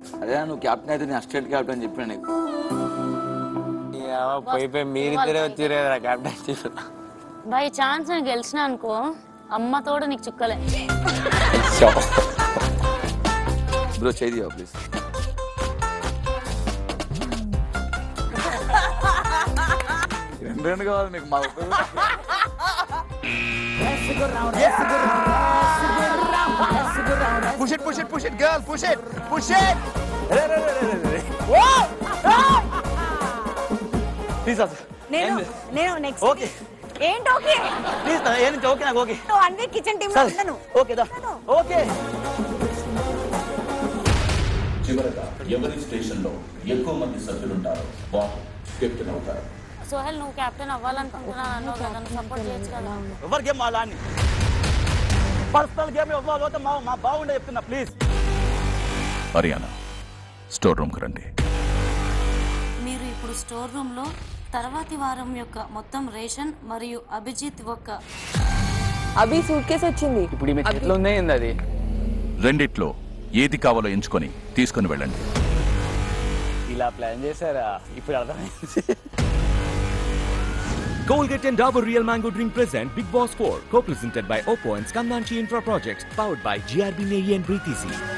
అదే నువ్వు క్యాప్టెన్ అయితే నేను అసిస్టెంట్ క్యాప్టెన్ అని చెప్పాను నీకు పోయి పోయి మీరిద్దరే వచ్చిరేరా క్యాప్టెన్షిప్ బై ఛాన్స్ నేను గెలిచిన అనుకో అమ్మ తోడు నీకు చుక్కలే బ్రో చేయి ప్లీజ్ రెండు రెండు కావాలి నీకు మా Push it, push it, push it, girl, push it, push it. Please నేను నేను నెక్స్ట్ ఓకే ఏంటి ఓకే ప్లీజ్ ఏ నుంచి ఓకే నాకు ఓకే నువ్వు అన్వే కిచెన్ టీమ్ లో సరే ఉన్నాను ఓకే దా ఓకే చివరగా ఎవరి స్టేషన్లో ఎక్కువ మంది సభ్యులుంటారో వారు కెప్టెన్ అవుతారు సోహెల్ నువ్వు కెప్టెన్ అవ్వాలనుకుంటున్నాను అన్నావు కదా నువ్వు సపోర్ట్ చేయొచ్చు కదా ఎవరి గేమ్ మా లాన్ని పర్సనల్ గేమ్ ఇవ్వాలి పోతే మా మా బాగుండే చెప్తున్నా ప్లీజ్ హర్యానా స్టోర్ రూమ్కి రండి మీరు ఇప్పుడు స్టోర్ రూమ్ లో తర్వాతి వారం యొక్క మొత్తం రేషన్ మరియు అభిజిత్ ఒక్క అభి సూట్ కేసు వచ్చింది ఇప్పుడు ఈమె చేతిలో ఉందే ఏంది అది రెండిట్లో ఏది కావాలో ఎంచుకొని తీసుకొని వెళ్ళండి ఇలా ప్లాన్ చేశారా ఇప్పుడు అర్థమైంది Colgate and Dabur Real Mango Drink present Big Boss 4, co-presented by Oppo and Skandanchi Infra Projects, powered by GRB Navy and Breathe Easy.